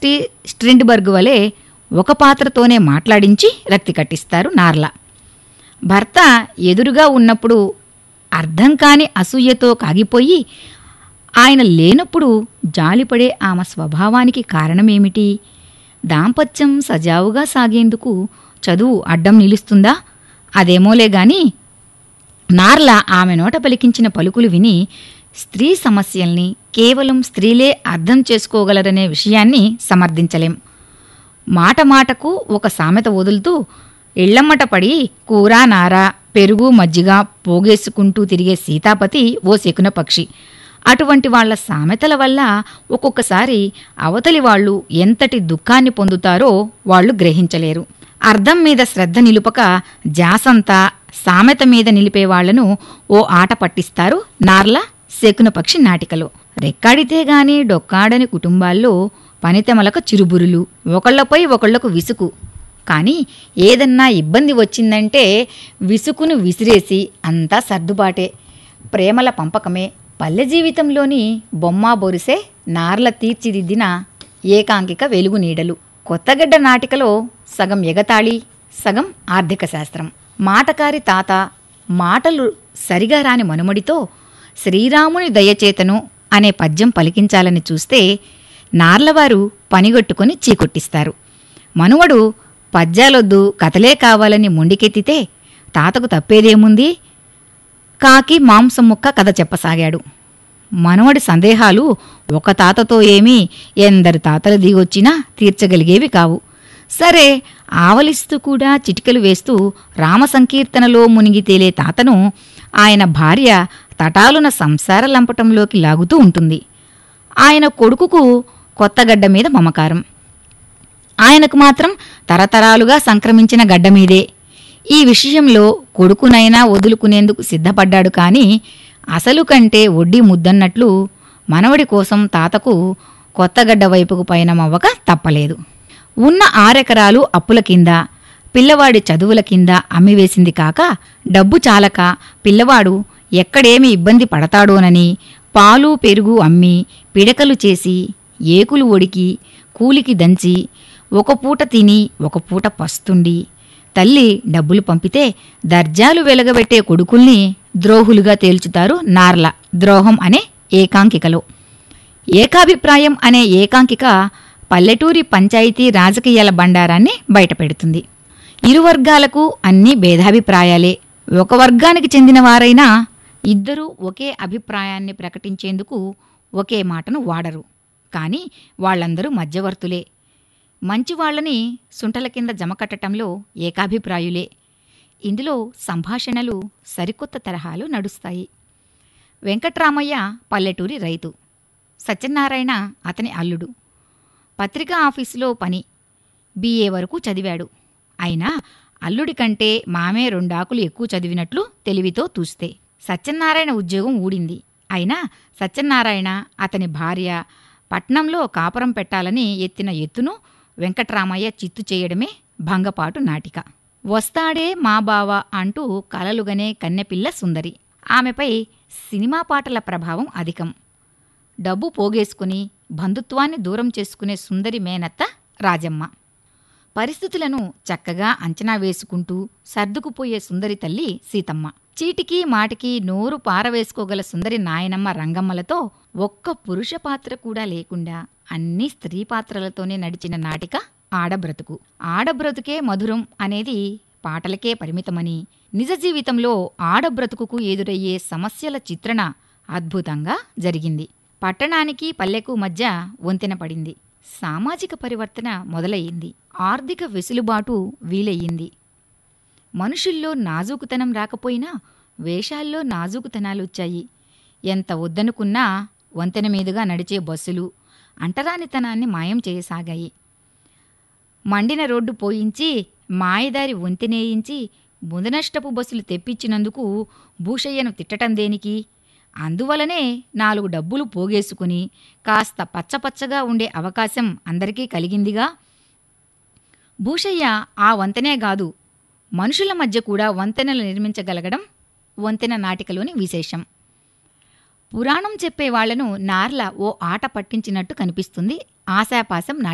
అగస్టీ స్ట్రిండ్బర్గ్ వలె ఒక పాత్రతోనే మాట్లాడించి రక్తి కట్టిస్తారు నార్ల భర్త ఎదురుగా ఉన్నప్పుడు అర్థం కాని అసూయతో కాగిపోయి ఆయన లేనప్పుడు జాలిపడే ఆమె స్వభావానికి కారణమేమిటి దాంపత్యం సజావుగా సాగేందుకు చదువు అడ్డం నిలుస్తుందా అదేమోలే గాని నార్ల ఆమె నోట పలికించిన పలుకులు విని స్త్రీ సమస్యల్ని కేవలం స్త్రీలే అర్థం చేసుకోగలరనే విషయాన్ని సమర్థించలేం మాట మాటకు ఒక సామెత వదులుతూ ఇళ్లమ్మట పడి కూర నార పెరుగు మజ్జిగ పోగేసుకుంటూ తిరిగే సీతాపతి ఓ శకున పక్షి అటువంటి వాళ్ళ సామెతల వల్ల ఒక్కొక్కసారి అవతలి వాళ్ళు ఎంతటి దుఃఖాన్ని పొందుతారో వాళ్ళు గ్రహించలేరు అర్థం మీద శ్రద్ధ నిలుపక జాసంతా సామెత మీద నిలిపే వాళ్లను ఓ ఆట పట్టిస్తారు నార్ల శకున పక్షి నాటికలో రెక్కాడితే గాని డొక్కాడని కుటుంబాల్లో పనితెమలక చిరుబురులు ఒకళ్లపై ఒకళ్లకు విసుకు కానీ ఏదన్నా ఇబ్బంది వచ్చిందంటే విసుకును విసిరేసి అంతా సర్దుబాటే ప్రేమల పంపకమే పల్లె జీవితంలోని బొమ్మ బొరిసే నార్ల తీర్చిదిద్దిన ఏకాంకిక వెలుగు నీడలు కొత్తగడ్డ నాటికలో సగం ఎగతాళి సగం ఆర్థిక శాస్త్రం మాటకారి తాత మాటలు సరిగా రాని మనుమడితో శ్రీరాముని దయచేతను అనే పద్యం పలికించాలని చూస్తే నార్లవారు పనిగొట్టుకుని చీకొట్టిస్తారు మనువడు పద్యాలొద్దు కథలే కావాలని మొండికెత్తితే తాతకు తప్పేదేముంది కాకి మాంసం ముక్క కథ చెప్పసాగాడు మనవడి సందేహాలు ఒక తాతతో ఏమీ ఎందరు తాతలు దిగొచ్చినా తీర్చగలిగేవి కావు సరే ఆవలిస్తూ కూడా చిటికలు వేస్తూ రామ సంకీర్తనలో మునిగి తేలే తాతను ఆయన భార్య తటాలున సంసార లంపటంలోకి లాగుతూ ఉంటుంది ఆయన కొడుకుకు కొత్తగడ్డ మీద మమకారం ఆయనకు మాత్రం తరతరాలుగా సంక్రమించిన గడ్డ మీదే ఈ విషయంలో కొడుకునైనా వదులుకునేందుకు సిద్ధపడ్డాడు కానీ అసలు కంటే వడ్డీ ముద్దన్నట్లు మనవడి కోసం తాతకు కొత్తగడ్డ వైపుకు పయనమవ్వక తప్పలేదు ఉన్న ఆరెకరాలు అప్పుల కింద పిల్లవాడి చదువుల కింద అమ్మివేసింది కాక డబ్బు చాలక పిల్లవాడు ఎక్కడేమి ఇబ్బంది పడతాడోనని పాలు పెరుగు అమ్మి పిడకలు చేసి ఏకులు ఒడికి కూలికి దంచి ఒక పూట తిని ఒక పూట పస్తుండి తల్లి డబ్బులు పంపితే దర్జాలు వెలగబెట్టే కొడుకుల్ని ద్రోహులుగా తేల్చుతారు నార్ల ద్రోహం అనే ఏకాంకికలో ఏకాభిప్రాయం అనే ఏకాంకిక పల్లెటూరి పంచాయతీ రాజకీయాల బండారాన్ని బయటపెడుతుంది ఇరు వర్గాలకు అన్ని భేదాభిప్రాయాలే ఒక వర్గానికి చెందిన వారైనా ఇద్దరూ ఒకే అభిప్రాయాన్ని ప్రకటించేందుకు ఒకే మాటను వాడరు కానీ వాళ్ళందరూ మధ్యవర్తులే మంచి వాళ్ళని సుంటల కింద జమకట్టటంలో ఏకాభిప్రాయులే ఇందులో సంభాషణలు సరికొత్త తరహాలు నడుస్తాయి వెంకట్రామయ్య పల్లెటూరి రైతు సత్యనారాయణ అతని అల్లుడు పత్రికా ఆఫీసులో పని బీఏ వరకు చదివాడు అయినా అల్లుడి కంటే మామే రెండాకులు ఎక్కువ చదివినట్లు తెలివితో తూస్తే సత్యనారాయణ ఉద్యోగం ఊడింది అయినా సత్యనారాయణ అతని భార్య పట్నంలో కాపురం పెట్టాలని ఎత్తిన ఎత్తును వెంకట్రామయ్య చిత్తు చేయడమే భంగపాటు నాటిక వస్తాడే మా బావ అంటూ కలలుగనే కన్నెపిల్ల సుందరి ఆమెపై సినిమా పాటల ప్రభావం అధికం డబ్బు పోగేసుకుని బంధుత్వాన్ని దూరం చేసుకునే సుందరి మేనత్త రాజమ్మ పరిస్థితులను చక్కగా అంచనా వేసుకుంటూ సర్దుకుపోయే సుందరి తల్లి సీతమ్మ చీటికి మాటికి నోరు పారవేసుకోగల సుందరి నాయనమ్మ రంగమ్మలతో ఒక్క పురుష పాత్ర కూడా లేకుండా అన్ని స్త్రీ పాత్రలతోనే నడిచిన నాటిక ఆడబ్రతుకు ఆడబ్రతుకే మధురం అనేది పాటలకే పరిమితమని నిజ జీవితంలో ఆడబ్రతుకుకు ఎదురయ్యే సమస్యల చిత్రణ అద్భుతంగా జరిగింది పట్టణానికి పల్లెకు మధ్య వంతెన పడింది సామాజిక పరివర్తన మొదలయ్యింది ఆర్థిక వెసులుబాటు వీలయ్యింది మనుషుల్లో నాజూకుతనం రాకపోయినా వేషాల్లో నాజూకుతనాలొచ్చాయి ఎంత వద్దనుకున్నా వంతెన మీదుగా నడిచే బస్సులు అంటరానితనాన్ని మాయం చేయసాగాయి మండిన రోడ్డు పోయించి మాయదారి వంతెనేయించి ముదనష్టపు బస్సులు తెప్పించినందుకు భూషయ్యను తిట్టటం దేనికి అందువలనే నాలుగు డబ్బులు పోగేసుకుని కాస్త పచ్చపచ్చగా ఉండే అవకాశం అందరికీ కలిగిందిగా భూషయ్య ఆ వంతెనే కాదు మనుషుల మధ్య కూడా వంతెనలు నిర్మించగలగడం వంతెన నాటికలోని విశేషం పురాణం చెప్పే వాళ్లను నార్ల ఓ ఆట పట్టించినట్టు కనిపిస్తుంది ఆశాపాసం నాటి